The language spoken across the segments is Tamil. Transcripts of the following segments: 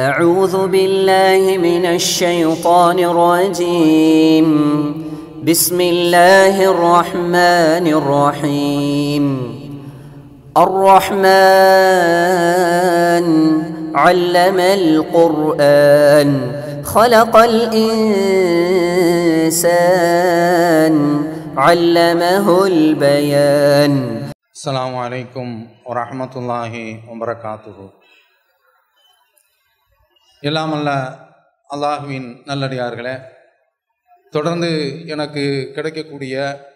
أعوذ بالله من الشيطان الرجيم بسم الله الرحمن الرحيم الرحمن علم القرآن خلق الإنسان علمه البيان அஸ்ஸலாமு அலைக்கும் வரஹ்மத்துல்லாஹி வபரகாத்துஹு எல்லாம் அல்ல அல்லாஹுவின் நல்லடியார்களே தொடர்ந்து எனக்கு கிடைக்கக்கூடிய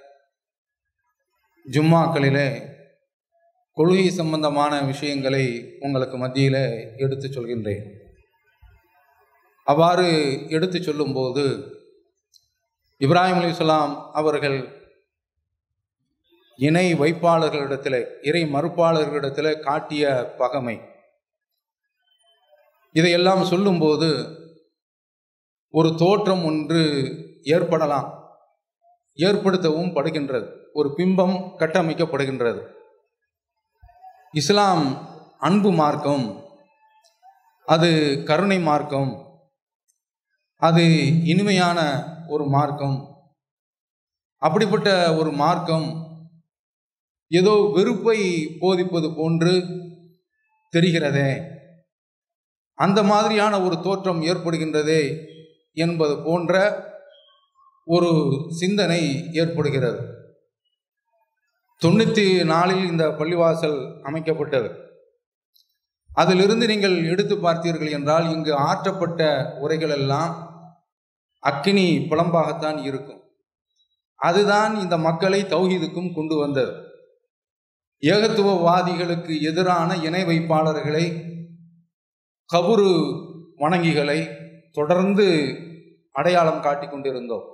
ஜும்மாக்களிலே கொள்கை சம்பந்தமான விஷயங்களை உங்களுக்கு மத்தியில் எடுத்துச் சொல்கின்றேன் அவ்வாறு எடுத்துச் சொல்லும்போது இப்ராஹிம் அலைஹிஸ்ஸலாம் அவர்கள் இணை வைப்பாளர்களிடத்தில் இறை மறுப்பாளர்களிடத்தில் காட்டிய பகமை இதையெல்லாம் சொல்லும்போது ஒரு தோற்றம் ஒன்று ஏற்படலாம் ஏற்படுத்தவும் படுகின்றது ஒரு பிம்பம் கட்டமைக்கப்படுகின்றது இஸ்லாம் அன்பு மார்க்கம் அது கருணை மார்க்கம் அது இனிமையான ஒரு மார்க்கம் அப்படிப்பட்ட ஒரு மார்க்கம் ஏதோ வெறுப்பை போதிப்பது போன்று தெரிகிறதே அந்த மாதிரியான ஒரு தோற்றம் ஏற்படுகின்றதே என்பது போன்ற ஒரு சிந்தனை ஏற்படுகிறது தொண்ணூற்றி நாலில் இந்த பள்ளிவாசல் அமைக்கப்பட்டது அதிலிருந்து நீங்கள் எடுத்து பார்த்தீர்கள் என்றால் இங்கு ஆற்றப்பட்ட உரைகள் எல்லாம் அக்கினி புலம்பாகத்தான் இருக்கும் அதுதான் இந்த மக்களை தௌஹீதுக்கும் கொண்டு வந்தது ஏகத்துவவாதிகளுக்கு எதிரான இணை வைப்பாளர்களை கபுரு வணங்கிகளை தொடர்ந்து அடையாளம் காட்டி கொண்டிருந்தோம்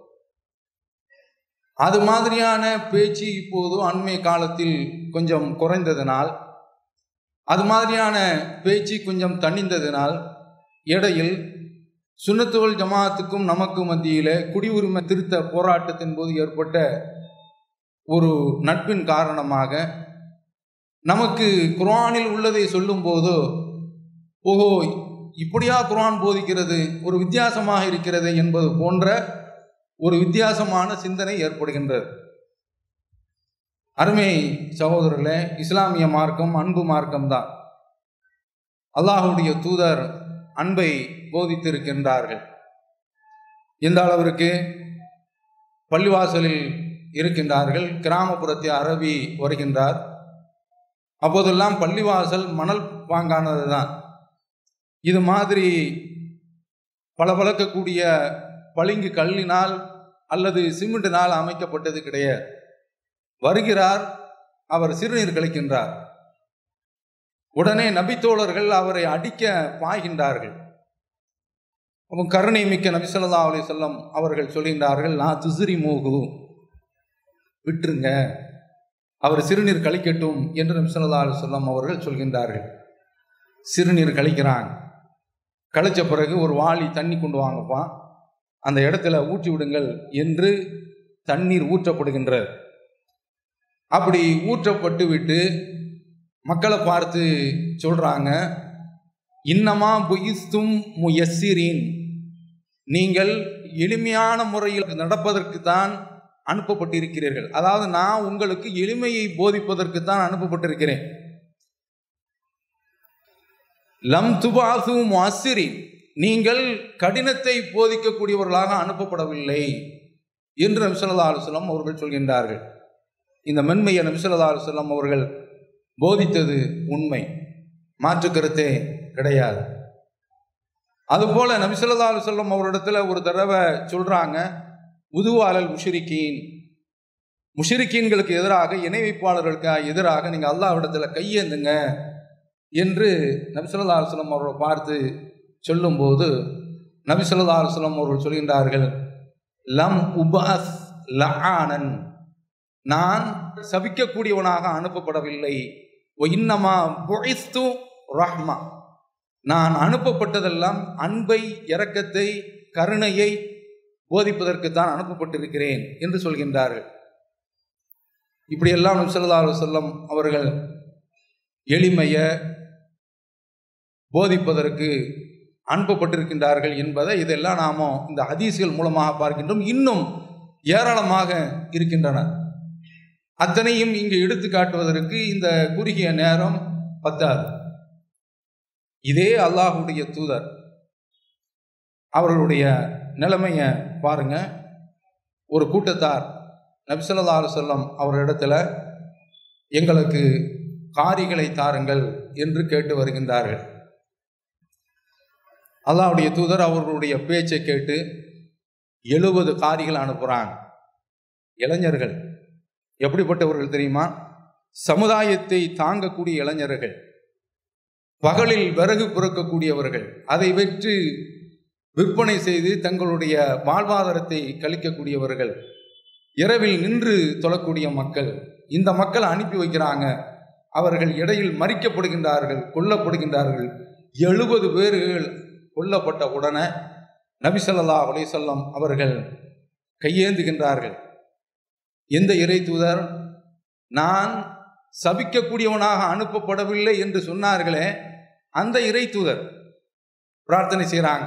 அது மாதிரியான பேச்சு இப்போது அண்மை காலத்தில் கொஞ்சம் குறைந்ததினால் அது மாதிரியான பேச்சு கொஞ்சம் தணிந்ததினால் இடையில் சுண்ணத்துவல் ஜமாத்துக்கும் நமக்கு மத்தியில குடியுரிமை திருத்த போராட்டத்தின் போது ஏற்பட்ட ஒரு நட்பின் காரணமாக நமக்கு குர்ஆனில் உள்ளதை சொல்லும்போது ஓஹோ இப்படியா குர்ஆன் போதிக்கிறது ஒரு வித்தியாசமாக இருக்கிறது என்பது போன்ற ஒரு வித்தியாசமான சிந்தனை ஏற்படுகின்றது அருமை சகோதரர்களே இஸ்லாமிய மார்க்கம் அன்பு மார்க்கம்தான் அல்லாஹுடைய தூதர் அன்பை போதித்திருக்கின்றார்கள் எந்த அளவிற்கு பள்ளிவாசலில் இருக்கின்றார்கள் கிராமப்புறத்தில் அரபி வருகின்றார் அப்போதெல்லாம் பள்ளிவாசல் மணல் பாங்கானது தான் இது மாதிரி பளபளக்கக்கூடிய பளிங்கு கல்லினால் அல்லது சிமெண்டினால் அமைக்கப்பட்டது கிடையாது வருகிறார் அவர் சிறுநீர் கழிக்கின்றார் உடனே நபித்தோழர்கள் அவரை அடிக்க பாய்கின்றார்கள் அப்போ கருணை மிக்க நபிசல்லா அலி சொல்லம் அவர்கள் சொல்கின்றார்கள் நான் துசிரி மூகு விட்டுருங்க அவர் சிறுநீர் கழிக்கட்டும் என்று நபிசல்லா அலி சொல்லம் அவர்கள் சொல்கின்றார்கள் சிறுநீர் கழிக்கிறாங்க கழிச்ச பிறகு ஒரு வாளி தண்ணி கொண்டு வாங்கப்பா அந்த இடத்துல ஊற்றி விடுங்கள் என்று தண்ணீர் ஊற்றப்படுகின்றது அப்படி ஊற்றப்பட்டு விட்டு மக்களை பார்த்து சொல்றாங்க இன்னமா புயிஸ்தும் முயஸ்ஸிரீன் நீங்கள் எளிமையான முறையில் நடப்பதற்கு தான் அனுப்பப்பட்டிருக்கிறீர்கள் அதாவது நான் உங்களுக்கு எளிமையை போதிப்பதற்கு தான் அனுப்பப்பட்டிருக்கிறேன் லம் துபாசு முஅஸ்ஸிரீன் நீங்கள் கடினத்தை போதிக்கக்கூடியவர்களாக அனுப்பப்படவில்லை என்று நபிசல்லா அலுவலம் அவர்கள் சொல்கின்றார்கள் இந்த மென்மையை நபிசல்லா அலுவலம் அவர்கள் போதித்தது உண்மை மாற்று கருத்தே கிடையாது அதுபோல நபிசல்லா அலுவலம் அவரிடத்துல ஒரு தடவை சொல்றாங்க உதுவாளல் முஷிரிக்கீன் முஷிரிக்கீன்களுக்கு எதிராக இணை வைப்பாளர்களுக்கு எதிராக நீங்க அல்லாவிடத்துல கையேந்துங்க என்று நபிசல்லா அலுவலம் அவர்களை பார்த்து சொல்லும்போது நபிசல்லா அலுவலம் அவர்கள் சொல்கின்றார்கள் லம் உபாஸ் லஆனன் நான் சபிக்கக்கூடியவனாக அனுப்பப்படவில்லை இன்னமா புழைஸ்து ரஹ்மா நான் அனுப்பப்பட்டதெல்லாம் அன்பை இரக்கத்தை கருணையை போதிப்பதற்கு தான் அனுப்பப்பட்டிருக்கிறேன் என்று சொல்கின்றார்கள் இப்படியெல்லாம் நபிசல்லா அலுவலம் அவர்கள் எளிமைய போதிப்பதற்கு அனுப்பப்பட்டிருக்கின்றார்கள் என்பதை இதெல்லாம் நாம இந்த ஹதீஸ்கள் மூலமாக பார்க்கின்றோம் இன்னும் ஏராளமாக இருக்கின்றன அத்தனையும் இங்கு எடுத்து காட்டுவதற்கு இந்த குறுகிய நேரம் பத்தாது இதே அல்லாஹுடைய தூதர் அவர்களுடைய நிலைமையை பாருங்க ஒரு கூட்டத்தார் நபிசல்லா அலுவலம் அவரிடத்துல எங்களுக்கு காரிகளை தாருங்கள் என்று கேட்டு வருகின்றார்கள் அல்லாஹ்வுடைய தூதர் அவர்களுடைய பேச்சை கேட்டு எழுபது காரிகள் அனுப்புகிறாங்க இளைஞர்கள் எப்படிப்பட்டவர்கள் தெரியுமா சமுதாயத்தை தாங்கக்கூடிய இளைஞர்கள் பகலில் விறகு புறக்கக்கூடியவர்கள் அதை வெற்று விற்பனை செய்து தங்களுடைய வாழ்வாதாரத்தை கழிக்கக்கூடியவர்கள் இரவில் நின்று தொழக்கூடிய மக்கள் இந்த மக்களை அனுப்பி வைக்கிறாங்க அவர்கள் இடையில் மறிக்கப்படுகின்றார்கள் கொல்லப்படுகின்றார்கள் எழுபது பேர்கள் கொல்லப்பட்ட உடனே நபிசல்லா அலிசல்லம் அவர்கள் கையேந்துகின்றார்கள் எந்த இறை தூதர் நான் சபிக்கக்கூடியவனாக அனுப்பப்படவில்லை என்று சொன்னார்களே அந்த இறை தூதர் பிரார்த்தனை செய்கிறாங்க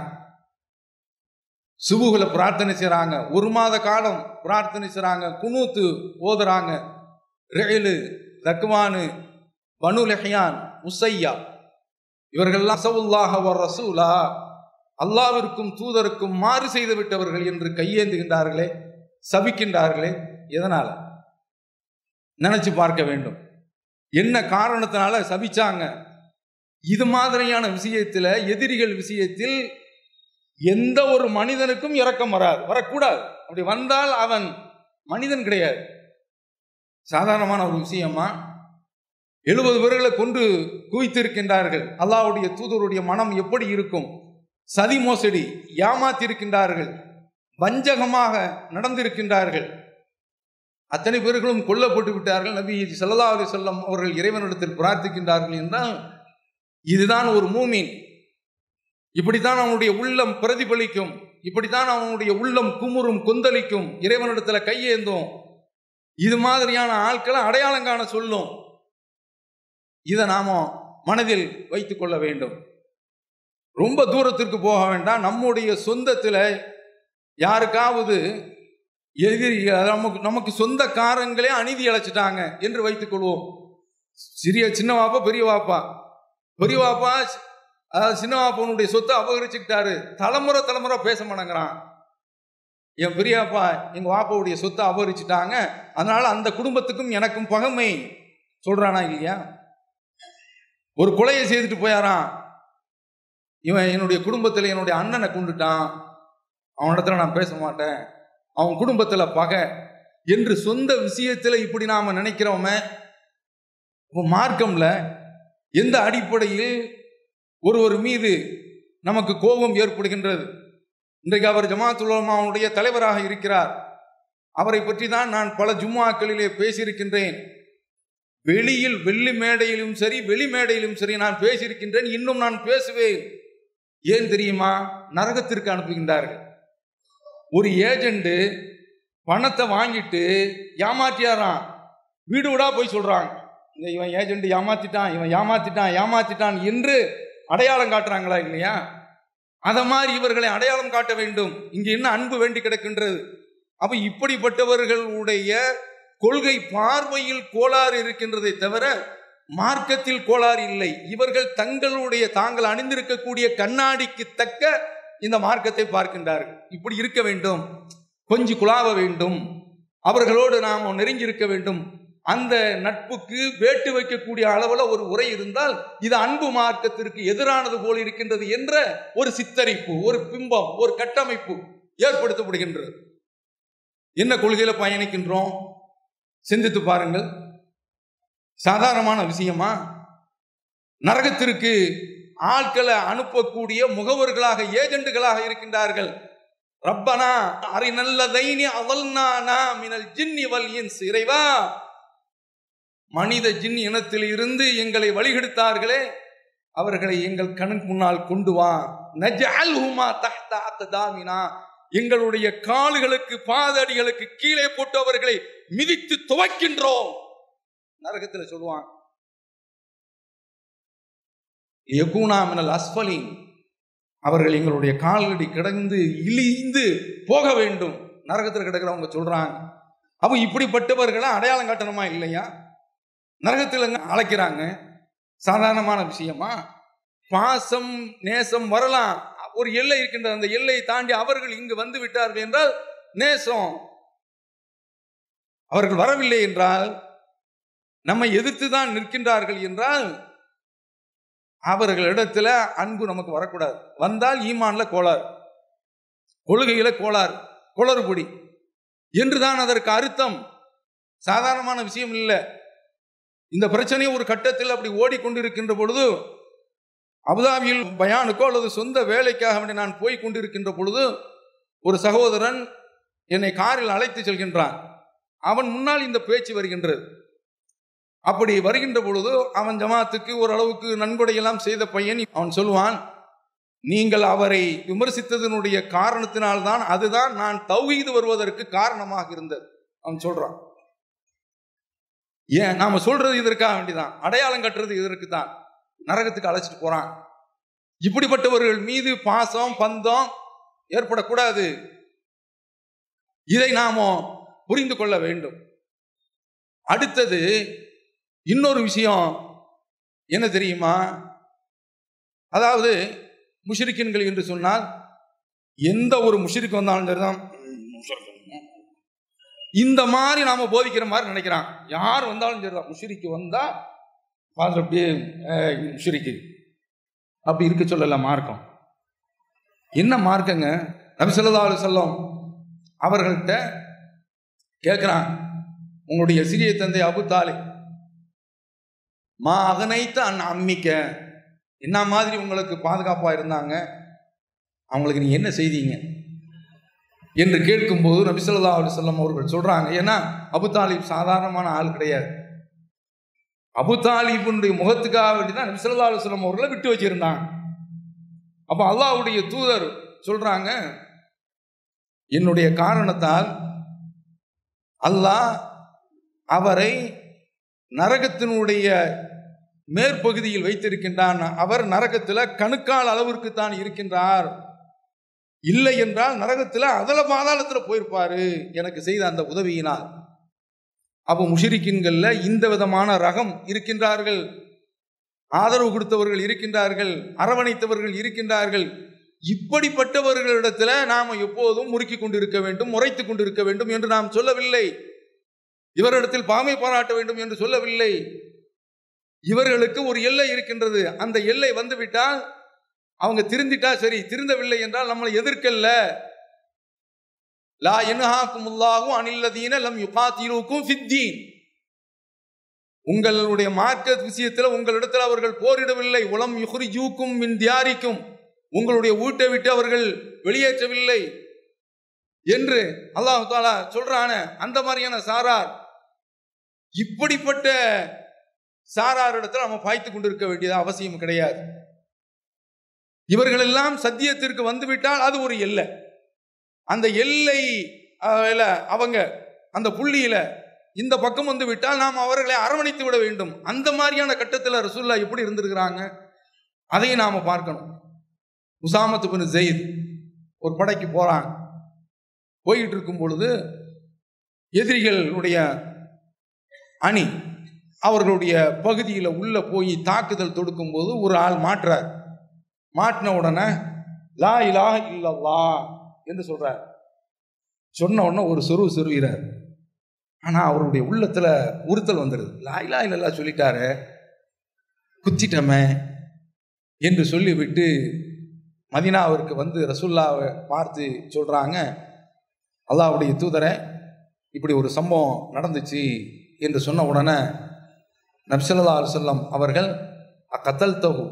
சுபுகளை பிரார்த்தனை செய்கிறாங்க ஒரு மாத காலம் பிரார்த்தனை செய்கிறாங்க குனூத்து ஓதுறாங்க ரெயிலு ரக்வானு பனு லெஹியான் உசையா இவர்கள்லாம் அசவுல்லாஹ வர் ரசூலா அல்லாவிற்கும் தூதருக்கும் மாறு செய்து விட்டவர்கள் என்று கையேந்துகின்றார்களே சபிக்கின்றார்களே எதனால நினைச்சு பார்க்க வேண்டும் என்ன காரணத்தினால சபிச்சாங்க இது மாதிரியான விஷயத்துல எதிரிகள் விஷயத்தில் எந்த ஒரு மனிதனுக்கும் இரக்கம் வராது வரக்கூடாது அப்படி வந்தால் அவன் மனிதன் கிடையாது சாதாரணமான ஒரு விஷயமா எழுபது பேர்களை கொண்டு குவித்திருக்கின்றார்கள் அல்லாவுடைய தூதருடைய மனம் எப்படி இருக்கும் சதி மோசடி ஏமாத்திருக்கின்றார்கள் வஞ்சகமாக நடந்திருக்கின்றார்கள் அத்தனை பேர்களும் கொல்லப்பட்டு விட்டார்கள் நபி சல்லா அலி சொல்லம் அவர்கள் இறைவனிடத்தில் பிரார்த்திக்கின்றார்கள் என்றால் இதுதான் ஒரு மூமீன் இப்படித்தான் அவனுடைய உள்ளம் பிரதிபலிக்கும் இப்படித்தான் அவனுடைய உள்ளம் குமுறும் கொந்தளிக்கும் இறைவனிடத்துல கையேந்தும் இது மாதிரியான ஆட்களை அடையாளம் காண சொல்லும் இதை நாம மனதில் வைத்துக் கொள்ள வேண்டும் ரொம்ப தூரத்திற்கு போக வேண்டாம் நம்முடைய சொந்தத்தில் யாருக்காவது எதிரி நமக்கு நமக்கு சொந்தக்காரங்களே அநீதி அழைச்சிட்டாங்க என்று வைத்துக் கொள்வோம் சிறிய சின்ன வாப்பா பெரிய வாப்பா பெரிய வாப்பா அதாவது சின்ன வாப்பனுடைய சொத்தை அபகரிச்சுக்கிட்டாரு தலைமுறை தலைமுறை பேச மாட்டேங்கிறான் என் பெரியாப்பா எங்க வாப்பாவுடைய சொத்தை அபகரிச்சுட்டாங்க அதனால அந்த குடும்பத்துக்கும் எனக்கும் பகமை சொல்றானா இல்லையா ஒரு கொலையை செய்துட்டு போயாரான் இவன் என்னுடைய குடும்பத்தில் என்னுடைய அண்ணனை கொண்டுட்டான் அவனிடத்துல நான் பேச மாட்டேன் அவன் குடும்பத்தில் பகை என்று சொந்த விஷயத்தில் இப்படி நாம நினைக்கிறோமே மார்க்கம்ல எந்த அடிப்படையில் ஒருவர் மீது நமக்கு கோபம் ஏற்படுகின்றது இன்றைக்கு அவர் ஜமாத்துலமாவுடைய தலைவராக இருக்கிறார் அவரை பற்றி தான் நான் பல ஜும்மாக்களிலே பேசியிருக்கின்றேன் வெளியில் வெள்ளி மேடையிலும் சரி வெளி மேடையிலும் சரி நான் பேசியிருக்கின்றேன் இன்னும் நான் பேசுவேன் ஏன் தெரியுமா நரகத்திற்கு அனுப்புகின்றார்கள் ஒரு ஏஜெண்ட் பணத்தை வாங்கிட்டு ஏமாற்றியாராம் வீடு வீடா போய் சொல்றாங்க இந்த இவன் ஏஜெண்ட் ஏமாத்திட்டான் இவன் ஏமாத்திட்டான் ஏமாத்திட்டான் என்று அடையாளம் காட்டுறாங்களா இல்லையா அத மாதிரி இவர்களை அடையாளம் காட்ட வேண்டும் இங்க என்ன அன்பு வேண்டி கிடக்கின்றது அப்ப இப்படிப்பட்டவர்களுடைய கொள்கை பார்வையில் கோளாறு இருக்கின்றதை தவிர மார்க்கத்தில் கோளாறு இல்லை இவர்கள் தங்களுடைய தாங்கள் அணிந்திருக்கக்கூடிய கண்ணாடிக்கு தக்க இந்த மார்க்கத்தை பார்க்கின்றார்கள் இப்படி இருக்க வேண்டும் கொஞ்சம் குழாவ வேண்டும் அவர்களோடு நாம் நெருங்கி இருக்க வேண்டும் அந்த நட்புக்கு வேட்டு வைக்கக்கூடிய அளவில் ஒரு உரை இருந்தால் இது அன்பு மார்க்கத்திற்கு எதிரானது போல் இருக்கின்றது என்ற ஒரு சித்தரிப்பு ஒரு பிம்பம் ஒரு கட்டமைப்பு ஏற்படுத்தப்படுகின்றது என்ன கொள்கையில பயணிக்கின்றோம் சிந்தித்து பாருங்கள் சாதாரணமான விஷயமா நரகத்திற்கு ஆட்களை அனுப்பக்கூடிய முகவர்களாக ஏஜெண்டுகளாக இருக்கின்றார்கள் ரப்பனா அரி நல்ல தைனி அவல்னா மினல் ஜின்னி வல் இன்ஸ் இறைவா மனித ஜின் இனத்தில் இருந்து எங்களை வழிகெடுத்தார்களே அவர்களை எங்கள் கணக்கு முன்னால் கொண்டு வா நஜஅல்ஹுமா தஹ்த அக்தாமினா எங்களுடைய கால்களுக்கு பாதடிகளுக்கு கீழே போட்டு அவர்களை மிதித்து துவைக்கின்றோம் நரகத்தில் சொல்லுவான் யகூனா மினல் அஸ்பலின் அவர்கள் எங்களுடைய கால்கடி கிடந்து இழிந்து போக வேண்டும் நரகத்தில் கிடக்கிறவங்க சொல்றாங்க அப்போ இப்படிப்பட்டவர்களை அடையாளம் காட்டணுமா இல்லையா நரகத்தில் அழைக்கிறாங்க சாதாரணமான விஷயமா பாசம் நேசம் வரலாம் ஒரு எல்லை இருக்கின்ற அந்த எல்லையை தாண்டி அவர்கள் இங்கு வந்து விட்டார்கள் என்றால் நேசம் அவர்கள் வரவில்லை என்றால் நம்மை எதிர்த்து தான் நிற்கின்றார்கள் என்றால் அவர்களிடத்துல அன்பு நமக்கு வரக்கூடாது வந்தால் ஈமான்ல கோளாறு கொள்கையில கோளாறு குளறுபடி என்றுதான் அதற்கு அர்த்தம் சாதாரணமான விஷயம் இல்லை இந்த பிரச்சனை ஒரு கட்டத்தில் அப்படி ஓடிக்கொண்டிருக்கின்ற பொழுது அபுதாபியில் பயானுக்கோ அல்லது சொந்த வேலைக்காக வேண்டி நான் போய் கொண்டிருக்கின்ற பொழுது ஒரு சகோதரன் என்னை காரில் அழைத்து செல்கின்றான் அவன் முன்னால் இந்த பேச்சு வருகின்றது அப்படி வருகின்ற பொழுது அவன் ஜமாத்துக்கு ஓரளவுக்கு நன்கொடையெல்லாம் செய்த பையன் அவன் சொல்லுவான் நீங்கள் அவரை விமர்சித்ததனுடைய காரணத்தினால்தான் அதுதான் நான் தௌஹீது வருவதற்கு காரணமாக இருந்தது அவன் சொல்றான் ஏன் நாம சொல்றது இதற்காக வேண்டிதான் அடையாளம் கட்டுறது இதற்கு தான் நரகத்துக்கு அழைச்சிட்டு போறான் இப்படிப்பட்டவர்கள் மீது பாசம் பந்தம் ஏற்படக்கூடாது இதை நாம புரிந்து கொள்ள வேண்டும் அடுத்தது இன்னொரு விஷயம் என்ன தெரியுமா அதாவது முஷிரிக்கின்கள் என்று சொன்னால் எந்த ஒரு முஷிரிக்கு வந்தாலும் சரிதான் இந்த மாதிரி நாம போதிக்கிற மாதிரி நினைக்கிறான் யார் வந்தாலும் சரிதான் முஷிரிக்கு வந்தா பாதில் அப்படியே "ஏய், முஷிரிக்கு அப்படி இருக்க சொல்லல மார்க்கம் என்ன மார்க்கங்க நபிசல்லா செல்லம் அவர்கள்ட்ட கேட்குறான் உங்களுடைய சிறிய தந்தை அபு தாலிப் மா அகனைத்த அன் அம்மிக்க என்ன மாதிரி உங்களுக்கு பாதுகாப்பா இருந்தாங்க அவங்களுக்கு நீங்க என்ன செய்தீங்க என்று கேட்கும்போது நபிசல்லா அலுவலம் அவர்கள் சொல்றாங்க ஏன்னா அபு தாலிப் சாதாரணமான ஆள் கிடையாது அபு தாலிபுடைய முகத்துக்காக வேண்டி தான் நபிசல்லா அலுவலம் அவர்களை விட்டு வச்சிருந்தாங்க அப்ப அல்லாஹ்வுடைய தூதர் சொல்றாங்க என்னுடைய காரணத்தால் அல்லாஹ் அவரை நரகத்தினுடைய மேற்பகுதியில் வைத்திருக்கின்றான் அவர் நரகத்தில் கணுக்கால் அளவிற்கு தான் இருக்கின்றார் இல்லை என்றால் நரகத்தில் அதல பாதாளத்தில் போயிருப்பாரு எனக்கு செய்த அந்த உதவியினால் அப்போ முஷிரிக்கின்கள்ல இந்த விதமான ரகம் இருக்கின்றார்கள் ஆதரவு கொடுத்தவர்கள் இருக்கின்றார்கள் அரவணைத்தவர்கள் இருக்கின்றார்கள் இப்படிப்பட்டவர்களிடத்துல நாம எப்போதும் முறுக்கி கொண்டிருக்க வேண்டும் முறைத்து கொண்டிருக்க வேண்டும் என்று நாம் சொல்லவில்லை இவரிடத்தில் பாமை பாராட்ட வேண்டும் என்று சொல்லவில்லை இவர்களுக்கு ஒரு எல்லை இருக்கின்றது அந்த எல்லை வந்துவிட்டால் அவங்க திருந்திட்டா சரி திருந்தவில்லை என்றால் நம்மளை எதிர்க்கல்ல லா என்ஹாக்கும் உல்லாகும் அனில்லதீன லம் யுகாத்திருக்கும் ஃபித்தீன் உங்களுடைய மார்க்க விஷயத்தில் உங்களிடத்தில் அவர்கள் போரிடவில்லை உளம் யுஹ்ரிஜூக்கும் மின் தியாரிக்கும் உங்களுடைய வீட்டை விட்டு அவர்கள் வெளியேற்றவில்லை என்று அல்லாஹ் தாலா சொல்றான அந்த மாதிரியான சாரார் இப்படிப்பட்ட சாராரிடத்தில் நம்ம பாய்த்து கொண்டிருக்க வேண்டியது அவசியம் கிடையாது இவர்கள் எல்லாம் சத்தியத்திற்கு வந்துவிட்டால் அது ஒரு எல்லை அந்த எல்லை அஹ், இல்ல, அவங்க அந்த புள்ளியில இந்த பக்கம் வந்து விட்டால் நாம் அவர்களை அரவணைத்து விட வேண்டும் அந்த மாதிரியான கட்டத்தில் ரசூல்லா எப்படி இருந்திருக்கிறாங்க அதையும் நாம பார்க்கணும் உசாமத்து பின் ஜெயித் ஒரு படைக்கு போறாங்க போயிட்டு இருக்கும் பொழுது எதிரிகளுடைய அணி அவர்களுடைய பகுதியில் உள்ள போய் தாக்குதல் தொடுக்கும் போது ஒரு ஆள் மாட்டுறார் மாட்டின உடனே லா இலாஹ இல்லல்லா என்று சொல்றார் சொன்ன உடனே ஒரு சொருவு சொருகிறார் ஆனா அவருடைய உள்ளத்துல உறுத்தல் வந்துடுது லா இலா இல்லல்லா சொல்லிட்டாரு குத்திட்டமே என்று சொல்லிவிட்டு மதினாவிற்கு வந்து ரசுல்லாவை பார்த்து சொல்றாங்க அல்லாஹ்வுடைய தூதரை இப்படி ஒரு சம்பவம் நடந்துச்சு என்று சொன்ன உடனே நப்சல்லா அலுவலம் அவர்கள் அக்கத்தல் தகு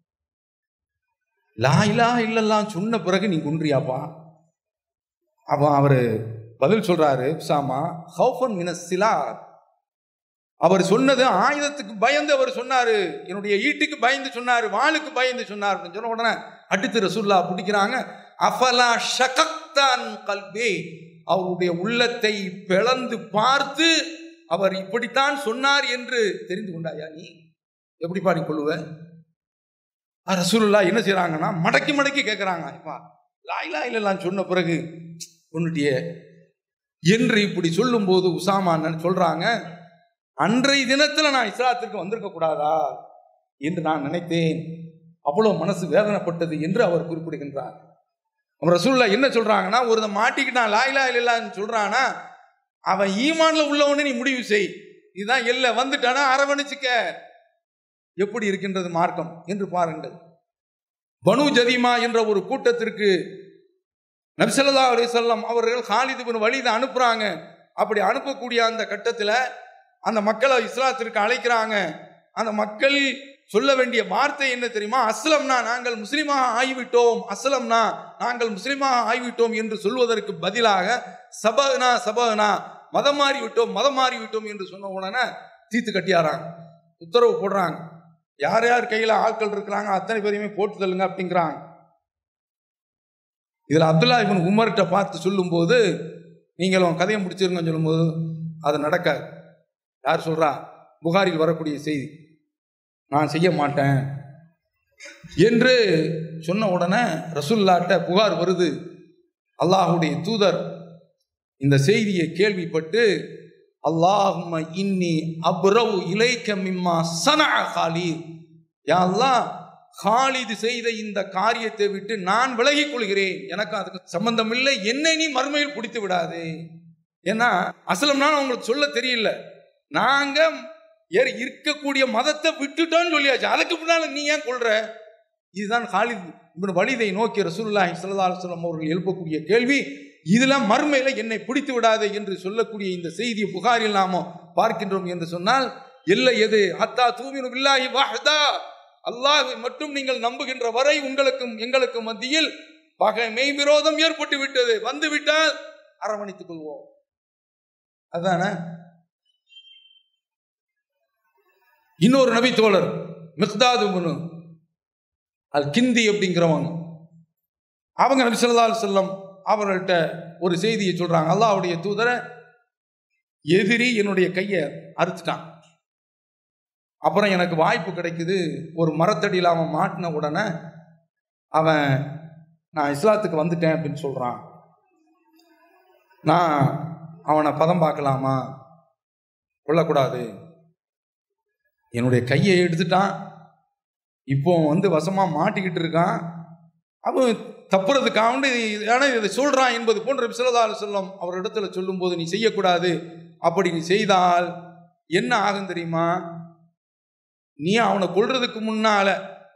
லா இலா இல்லல்லாம் சொன்ன பிறகு நீ குன்றியாப்பா அப்போ அவர் பதில் சொல்றாரு உசாமா ஹவுஃபன் மினசிலா அவர் சொன்னது ஆயுதத்துக்கு பயந்து அவர் சொன்னாரு என்னுடைய ஈட்டுக்கு பயந்து சொன்னாரு வாளுக்கு பயந்து சொன்னார் அப்படின்னு சொன்ன உடனே அடுத்து ரசூல்லா பிடிக்கிறாங்க அஃபலா ஷகக்தான் கல்வி அவருடைய உள்ளத்தை பிளந்து பார்த்து அவர் இப்படித்தான் சொன்னார் என்று தெரிந்து கொண்டாயா நீ எப்படி பாடி கொள்ளுவ ரசூலுல்லா என்ன செய்றாங்கன்னா மடக்கி மடக்கி கேட்குறாங்க இப்பா லாயிலா இல்லைலாம் சொன்ன பிறகு கொண்டுட்டியே என்று இப்படி சொல்லும்போது உசாமா என்ன சொல்றாங்க அன்றைய தினத்துல நான் இஸ்லாத்திற்கு வந்திருக்க கூடாதா என்று நான் நினைத்தேன் அவ்வளவு மனசு வேதனைப்பட்டது என்று அவர் குறிப்பிடுகின்றார் அவர் ரசூல்லா என்ன சொல்றாங்கன்னா ஒரு மாட்டிக்கிட்டான் லாயிலா இல்லைன்னு சொல்றானா அவன் ஈமான்ல உள்ளவனு நீ முடிவு செய் இதுதான் எல்லை வந்துட்டானா அரவணைச்சுக்க எப்படி இருக்கின்றது மார்க்கம் என்று பாருங்கள் பனு ஜதிமா என்ற ஒரு கூட்டத்திற்கு நபிசல்லா அலிசல்லாம் அவர்கள் ஹாலிது பின் வலிதை அனுப்புறாங்க அப்படி அனுப்பக்கூடிய அந்த கட்டத்தில் அந்த மக்களை இஸ்லாத்திற்கு அழைக்கிறாங்க அந்த மக்கள் சொல்ல வேண்டிய வார்த்தை என்ன தெரியுமா அஸ்லம்னா நாங்கள் முஸ்லீமாக ஆகிவிட்டோம் அஸ்லம்னா நாங்கள் முஸ்லீமாக ஆகிவிட்டோம் என்று சொல்வதற்கு பதிலாக சபகனா சபகனா மதம் மாறி விட்டோம் மதம் மாறி விட்டோம் என்று சொன்ன உடனே தீத்து கட்டியாராங்க உத்தரவு போடுறாங்க யார் யார் கையில் ஆட்கள் இருக்கிறாங்க அத்தனை பேரையுமே போட்டு தள்ளுங்க அப்படிங்கிறாங்க இதில் அப்துல்லா இவன் உமர்கிட்ட பார்த்து சொல்லும்போது நீங்களும் கதையை முடிச்சிருங்கன்னு சொல்லும்போது அது நடக்காது யார் சொல்றா புகாரில் வரக்கூடிய செய்தி நான் செய்ய மாட்டேன் என்று சொன்ன உடனே ரசுல்லாட்ட புகார் வருது அல்லாஹுடைய தூதர் இந்த செய்தியை கேள்விப்பட்டு அல்லாஹும இன்னி அப்ரவு இலைக்க மிம்மா சனா காலீர் யா அல்லாஹ் காலிது செய்த இந்த காரியத்தை விட்டு நான் விலகிக் கொள்கிறேன் எனக்கு அதுக்கு சம்பந்தம் இல்லை என்னை நீ மறுமையில் பிடித்து விடாதே ஏன்னா அசலம்னா உங்களுக்கு சொல்ல தெரியல நாங்க ஏறி இருக்கக்கூடிய மதத்தை விட்டுட்டோம்னு சொல்லியாச்சு அதுக்கு பின்னால நீ ஏன் கொள்ற இதுதான் காலித் இப்னு வலிதை நோக்கி ரசூலுல்லாஹி ஸல்லல்லாஹு அலைஹி வஸல்லம் அவர்கள் எழுப்பக்கூடிய கேள்வி இதுல மறுமையில என்னை பிடித்து விடாதே என்று சொல்லக்கூடிய இந்த செய்தியை புகாரில் நாம பார்க்கின்றோம் என்று சொன்னால் இல்லை எது அத்தா தூமினு பில்லாஹி வஹ்தா அல்லாஹ் மட்டும் நீங்கள் நம்புகின்ற வரை உங்களுக்கும் எங்களுக்கும் மத்தியில் பகை மெய் விரோதம் ஏற்பட்டு விட்டது வந்து விட்டால் அரவணைத்துக் கொள்வோம் அதானே இன்னொரு நபி தோழர் மிக்தாது இப்னு அல் கிந்தி அப்படிங்கிறவங்க அவங்க நபி ஸல்லல்லாஹு அலைஹி வஸல்லம் அவர்கள்ட்ட ஒரு செய்தியை சொல்றாங்க அல்லாஹ்வுடைய தூதரை எதிரி என்னுடைய கையை அறுத்துட்டான் அப்புறம் எனக்கு வாய்ப்பு கிடைக்குது ஒரு மரத்தடியில் அவன் மாட்டின உடனே அவன் நான் இஸ்லாத்துக்கு வந்துட்டேன் அப்படின்னு சொல்றான் நான் அவனை பதம் பார்க்கலாமா கொள்ளக்கூடாது என்னுடைய கையை எடுத்துட்டான் இப்போ வந்து வசமா மாட்டிக்கிட்டு இருக்கான் அவன் தப்புறதுக்காக ஏன்னா இதை சொல்றான் என்பது போன்ற விசலதார செல்லம் அவர் இடத்துல சொல்லும்போது நீ செய்யக்கூடாது அப்படி நீ செய்தால் என்ன ஆகும் தெரியுமா நீ அவனை கொல்றதுக்கு முன்னால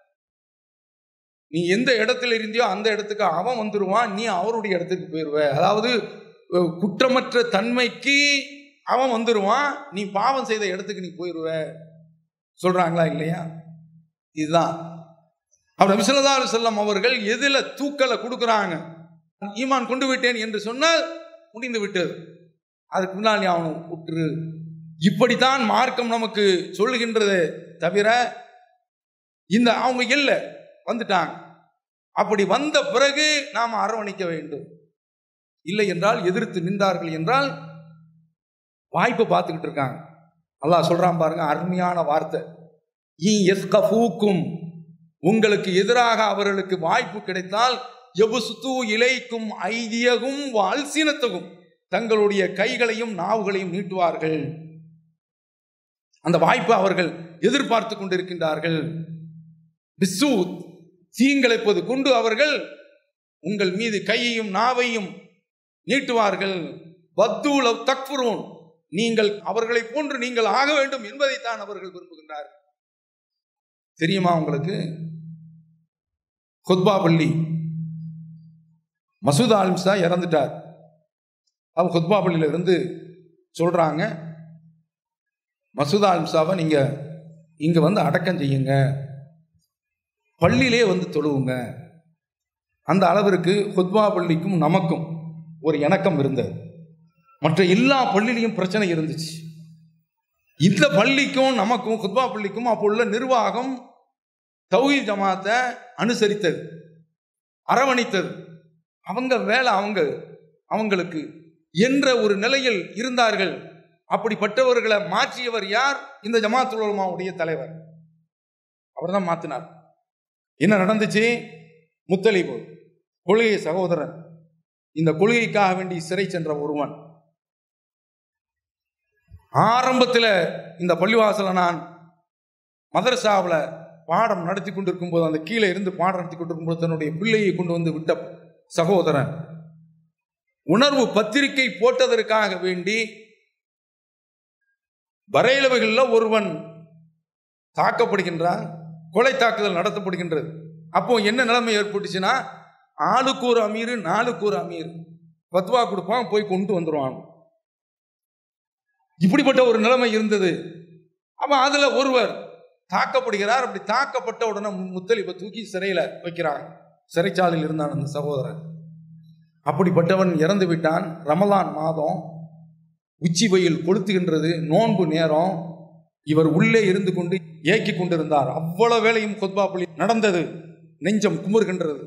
நீ எந்த இடத்துல இருந்தியோ அந்த இடத்துக்கு அவன் வந்துருவான் நீ அவருடைய இடத்துக்கு போயிடுவ அதாவது அஹ், குற்றமற்ற தன்மைக்கு அவன் வந்துருவான் நீ பாவம் செய்த இடத்துக்கு நீ போயிடுவ சொல்றாங்களா இல்லையா இதுதான் அவர் நபிசல்லா செல்லம் அவர்கள் எதுல தூக்கலை கொடுக்குறாங்க ஈமான் கொண்டு விட்டேன் என்று சொன்னால் முடிந்து விட்டது அதுக்கு முன்னால் நீ அவனை விட்டுரு இப்படித்தான் மார்க்கம் நமக்கு சொல்லுகின்றது தவிர இந்த அவங்க இல்லை வந்துட்டாங்க அப்படி வந்த பிறகு நாம் அரவணைக்க வேண்டும் இல்லை என்றால் எதிர்த்து நின்றார்கள் என்றால் வாய்ப்பை பார்த்துக்கிட்டு இருக்காங்க அல்லாஹ் சொல்றான் பாருங்க அருமையான வார்த்தை ஈ எஸ்கஃபூக்கும் உங்களுக்கு எதிராக அவர்களுக்கு வாய்ப்பு கிடைத்தால் எபுசுத்து இலைக்கும் ஐதியகும் அல்சினத்தகும் தங்களுடைய கைகளையும் நாவுகளையும் நீட்டுவார்கள் அந்த வாய்ப்பை அவர்கள் எதிர்பார்த்து கொண்டிருக்கின்றார்கள் பிசு தீங்கிழைப்பது கொண்டு அவர்கள் உங்கள் மீது கையையும் நாவையும் நீட்டுவார்கள் பத்தூல தக்ஃபுரூன் நீங்கள் அவர்களை போன்று நீங்கள் ஆக வேண்டும் என்பதைத்தான் அவர்கள் விரும்புகின்றார்கள் தெரியுமா உங்களுக்கு குத்பா பள்ளி மசூத் ஆலிம்சா இறந்துட்டார் அவர் குத்பா பள்ளியில இருந்து சொல்றாங்க மசூத் ஆலிம்சாவை நீங்க இங்க வந்து அடக்கம் செய்யுங்க பள்ளியிலே வந்து தொழுவுங்க அந்த அளவிற்கு குத்பா பள்ளிக்கும் நமக்கும் ஒரு இணக்கம் இருந்தது மற்ற எல்லா பள்ளியிலையும் பிரச்சனை இருந்துச்சு இந்த பள்ளிக்கும் நமக்கும் குத்பா பள்ளிக்கும் அப்போ உள்ள நிர்வாகம் தௌஹீத் ஜமாத்தை அனுசரித்தது அரவணைத்தது அவங்க வேலை அவங்க அவங்களுக்கு என்ற ஒரு நிலையில் இருந்தார்கள் அப்படிப்பட்டவர்களை மாற்றியவர் யார் இந்த ஜமாத்துல் உலமாவுடைய தலைவர் அவர் தான் மாத்தினார் என்ன நடந்துச்சு முத்தலிபு கொள்கை சகோதரன் இந்த கொள்கைக்காக வேண்டி சிறை சென்ற ஒருவன் ஆரம்பத்தில் இந்த பள்ளிவாசல நான் மதரசாவில் பாடம் நடத்தி கொண்டிருக்கும் போது அந்த கீழே இருந்து பாடம் நடத்தி கொண்டிருக்கும் போது தன்னுடைய பிள்ளையை கொண்டு வந்து விட்ட சகோதரன் உணர்வு பத்திரிகை போட்டதற்காக வேண்டி வரையிலவைகளில் ஒருவன் தாக்கப்படுகின்றான் கொலை தாக்குதல் நடத்தப்படுகின்றது அப்போ என்ன நிலைமை ஏற்பட்டுச்சுன்னா ஆளுக்கு ஒரு அமீர் நாலுக்கு ஒரு அமீர் பத்வா கொடுப்பான் போய் கொண்டு வந்துடுவான் இப்படிப்பட்ட ஒரு நிலைமை இருந்தது அப்ப அதுல ஒருவர் தாக்கப்படுகிறார் அப்படி தாக்கப்பட்ட உடனே முத்தலிப்பை தூக்கி சிறையில வைக்கிறாங்க சிறைச்சாலையில் இருந்தான் அந்த சகோதரன் அப்படிப்பட்டவன் இறந்து விட்டான் ரமலான் மாதம் உச்சி வெயில் கொளுத்துகின்றது நோன்பு நேரம் இவர் உள்ளே இருந்து கொண்டு ஏக்கி கொண்டிருந்தார் அவ்வளவு வேலையும் கொத்பா பள்ளி நடந்தது நெஞ்சம் குமுறுகின்றது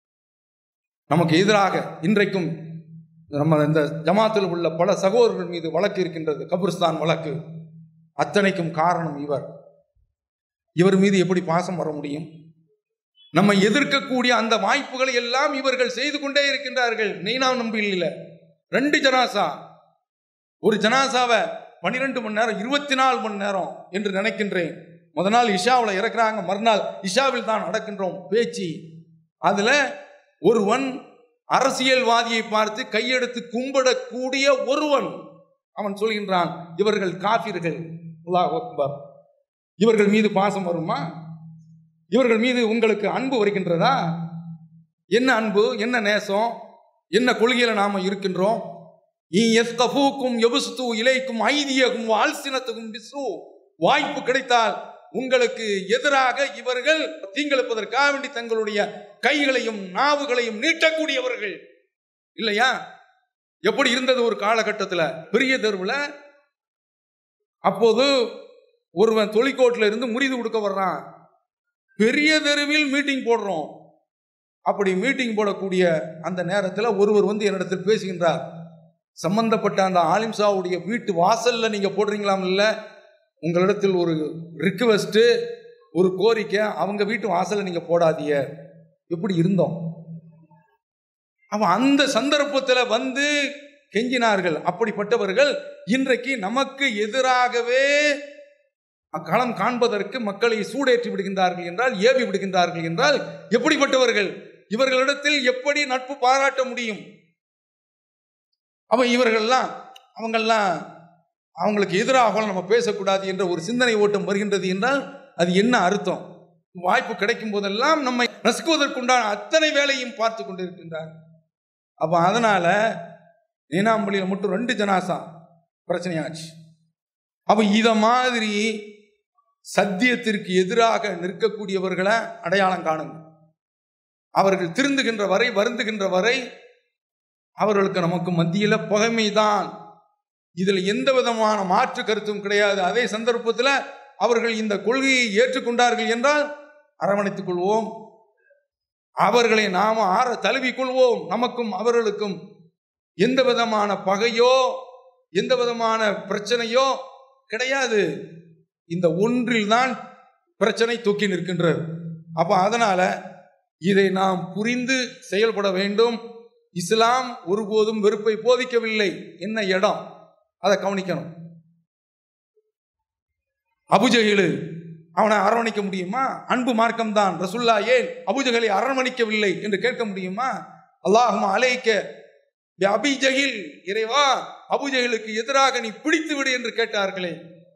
நமக்கு எதிராக இன்றைக்கும் நம்ம இந்த ஜமாத்தில் உள்ள பல சகோதரர்கள் மீது வழக்கு இருக்கின்றது கபிரிஸ்தான் வழக்கு அத்தனைக்கும் காரணம் இவர் இவர் மீது எப்படி பாசம் வர முடியும் நம்ம எதிர்க்கக்கூடிய அந்த வாய்ப்புகளை எல்லாம் இவர்கள் செய்து கொண்டே இருக்கின்றார்கள் நெய்னா நம்பியில் ரெண்டு ஜனாசா ஒரு ஜனாசாவை பன்னிரெண்டு மணி நேரம் இருபத்தி நாலு மணி நேரம் என்று நினைக்கின்றேன் முத நாள் இஷாவில் இறக்குறாங்க மறுநாள் இஷாவில் தான் நடக்கின்றோம் பேச்சு அதுல ஒருவன் அரசியல்வாதியை பார்த்து கையெடுத்து கும்பிடக்கூடிய ஒருவன் அவன் சொல்கின்றான் இவர்கள் காபிர்கள் அல்லாஹ் அக்பர் இவர்கள் மீது பாசம் வருமா இவர்கள் மீது உங்களுக்கு அன்பு வருகின்றதா என்ன அன்பு என்ன நேசம் என்ன கொள்கையில நாம இருக்கின்றோம் எஸ்கஃபூக்கும் எபுஸ்து இலைக்கும் ஐதியகும் ஆல்சினத்துக்கும் பிசு வாய்ப்பு கிடைத்தால் உங்களுக்கு எதிராக இவர்கள் தீங்கிழப்பதற்காக வேண்டி தங்களுடைய கைகளையும் நாவுகளையும் நீட்டக்கூடியவர்கள் இல்லையா எப்படி இருந்தது ஒரு காலகட்டத்தில் பெரிய தெருவில் அப்போது ஒருவன் தொழிற்கோட்டில் இருந்து முறிது கொடுக்க வர்றான் பெரிய தெருவில் மீட்டிங் போடுறோம் அப்படி மீட்டிங் போடக்கூடிய அந்த நேரத்தில் ஒருவர் வந்து என்னிடத்தில் பேசுகின்றார் சம்பந்தப்பட்ட அந்த ஆலிம்சாவுடைய வீட்டு வாசல்ல நீங்க போடுறீங்களாம் இல்ல உங்களிடத்தில் ஒரு ரிக்வெஸ்ட் ஒரு கோரிக்கை அவங்க வீட்டு வாசல்ல நீங்க போடாதீங்க எப்படி இருந்தோம் அவன் அந்த சந்தர்ப்பத்தில் வந்து கெஞ்சினார்கள் அப்படிப்பட்டவர்கள் இன்றைக்கு நமக்கு எதிராகவே களம் காண்பதற்கு மக்களை சூடேற்றி விடுகின்றார்கள் என்றால் ஏவி விடுகின்றார்கள் என்றால் எப்படிப்பட்டவர்கள் இவர்களிடத்தில் எப்படி நட்பு பாராட்ட முடியும் அப்ப இவர்கள்லாம் அவங்கெல்லாம் அவங்களுக்கு எதிராக நம்ம பேசக்கூடாது என்ற ஒரு சிந்தனை ஓட்டம் வருகின்றது என்றால் அது என்ன அர்த்தம் வாய்ப்பு கிடைக்கும் போதெல்லாம் நம்மை நசுக்குவதற்குண்டான அத்தனை வேலையும் பார்த்து கொண்டிருக்கின்றார் அப்ப அதனால நீனாம்பள்ளியில் மட்டும் ரெண்டு ஜனாசா பிரச்சனையாச்சு அப்ப இத மாதிரி சத்தியத்திற்கு எதிராக நிற்கக்கூடியவர்களை அடையாளம் காணுங்க அவர்கள் திருந்துகின்ற வரை வருந்துகின்ற வரை அவர்களுக்கு நமக்கு மத்தியில பகைமைதான் இதுல எந்த விதமான மாற்று கருத்தும் கிடையாது அதே சந்தர்ப்பத்தில் அவர்கள் இந்த கொள்கையை ஏற்றுக்கொண்டார்கள் என்றால் அரவணைத்துக் கொள்வோம் அவர்களை நாம ஆற தழுவிக் கொள்வோம் நமக்கும் அவர்களுக்கும் எந்த விதமான பகையோ எந்த விதமான பிரச்சனையோ கிடையாது இந்த ஒன்றில் தான் பிரச்சனை தூக்கி நிற்கின்றது அப்ப அதனால இதை நாம் புரிந்து செயல்பட வேண்டும் இஸ்லாம் ஒருபோதும் வெறுப்பை போதிக்கவில்லை என்ன இடம் அதை கவனிக்கணும் அபுஜகிலு அவனை அரவணைக்க முடியுமா அன்பு மார்க்கம் தான் ரசுல்லா ஏன் அபுஜகலை அரவணைக்கவில்லை என்று கேட்க முடியுமா அல்லாஹுமா அலைக்க அபிஜகில் இறைவா அபுஜகிலுக்கு எதிராக நீ பிடித்து விடு என்று கேட்டார்களே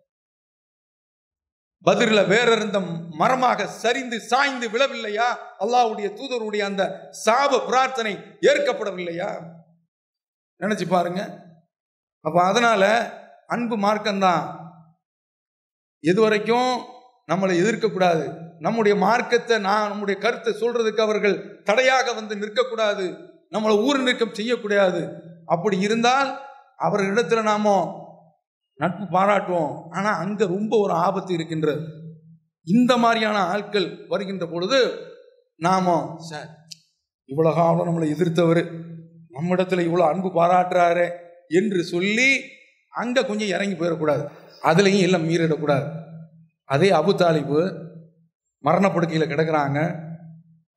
பதிரில் வேற இருந்த மரமாக சரிந்து சாய்ந்து விழவில்லையா அல்லாவுடைய தூதருடைய அந்த சாப பிரார்த்தனை ஏற்கப்படவில்லையா நினைச்சு பாருங்க அப்ப அதனால அன்பு மார்க்கம்தான் எது வரைக்கும் நம்மளை எதிர்க்கக்கூடாது நம்முடைய மார்க்கத்தை நான் நம்முடைய கருத்தை சொல்றதுக்கு அவர்கள் தடையாக வந்து நிற்கக்கூடாது நம்மளை ஊர் நிற்கம் செய்யக்கூடாது அப்படி இருந்தால் அவர்களிடத்துல நாம நட்பு பாராட்டுவோம் ஆனா அங்க ரொம்ப ஒரு ஆபத்து இருக்கின்றது இந்த மாதிரியான ஆட்கள் வருகின்ற பொழுது நாம சார் இவ்வளவு காலம் நம்மளை எதிர்த்தவர் நம்மிடத்துல இவ்வளவு அன்பு பாராட்டுறாரு என்று சொல்லி அங்க கொஞ்சம் இறங்கி போயிடக்கூடாது அதுலயும் எல்லாம் மீறிடக்கூடாது அதே அபு தாலிபு மரணப்படுக்கையில் கிடக்குறாங்க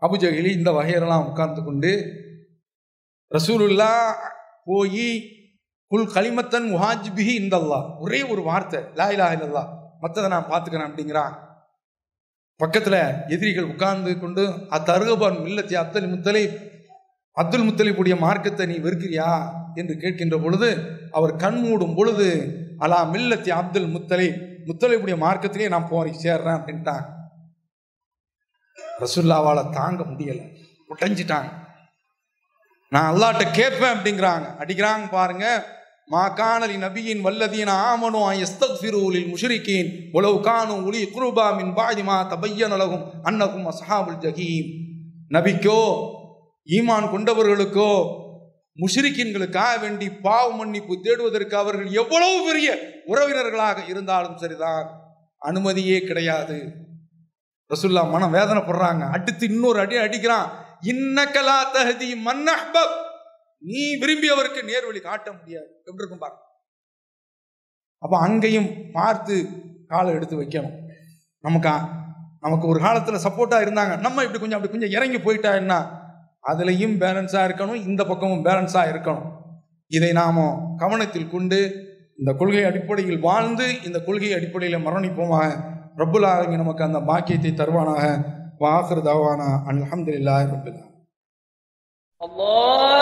அபுஜஹிலி இந்த வகையெல்லாம் உட்கார்ந்து கொண்டு ரசூலுல்லா போய் குல் களிமத்தன் முஹாஜிபிஹி இந்தல்லா ஒரே ஒரு வார்த்தை லா இலாஹ இல்லல்லா மற்றதை நான் பார்த்துக்கிறேன் அப்படிங்கிறான் பக்கத்துல எதிரிகள் உட்கார்ந்து கொண்டு அத்தருகபான் மில்லத்தி அப்துல் முத்தலை அப்துல் முத்தலிப்புடைய மார்க்கத்தை நீ வெறுக்கிறியா என்று கேட்கின்ற பொழுது அவர் கண் மூடும் பொழுது அலா மில்லத்தி அப்துல் முத்தலை முத்தலிப்புடைய மார்க்கத்திலே நான் போறேன் சேர்றேன் அப்படின்ட்டாங்க ரசுல்லாவால தாங்க முடியல உடைஞ்சிட்டாங்க நான் அல்லாட்ட கேட்பேன் அப்படிங்கிறாங்க அடிக்கிறாங்க பாருங்க மா காணலி நபியின் வல்லதீன ஆமனு எஸ்தக்ஃபிரூலில் முஷ்ரிக்கீன் உலவு கானு உலி குருபா மின் பாதிமா தபையனலகும் அன்னகும் அஸ்ஹாபுல் ஜஹீம் நபிக்கோ ஈமான் கொண்டவர்களுக்கோ முஷ்ரிக்கின்களுக்காக வேண்டி பாவ மன்னிப்பு தேடுவதற்கு அவர்கள் எவ்வளவு பெரிய உறவினர்களாக இருந்தாலும் சரிதான் அனுமதியே கிடையாது ரசுல்லா மனம் வேதனைப்படுறாங்க அடுத்து இன்னொரு அடி அடிக்கிறான் இன்னக்கலா தஹதி மன்னஹ்பப் நீ விரும்பியவருக்கு நேர்வழி காட்ட முடியாது எப்படி இருக்கும் பாருங்க அப்ப அங்கேயும் பார்த்து காலை எடுத்து வைக்கணும் நமக்கு நமக்கு ஒரு காலத்துல சப்போர்ட்டா இருந்தாங்க நம்ம இப்படி கொஞ்சம் அப்படி கொஞ்சம் இறங்கி போயிட்டா என்ன அதுலயும் பேலன்ஸா இருக்கணும் இந்த பக்கமும் பேலன்ஸா இருக்கணும் இதை நாம கவனத்தில் கொண்டு இந்த கொள்கை அடிப்படையில் வாழ்ந்து இந்த கொள்கை அடிப்படையில் மரணிப்போமாக ரப்புல் ஆலமீன் நமக்கு அந்த பாக்கியத்தை தருவானாக வாஹர் தவானா அல்ஹம்துலில்லாஹி ரப்பில் ஆலமீன் الله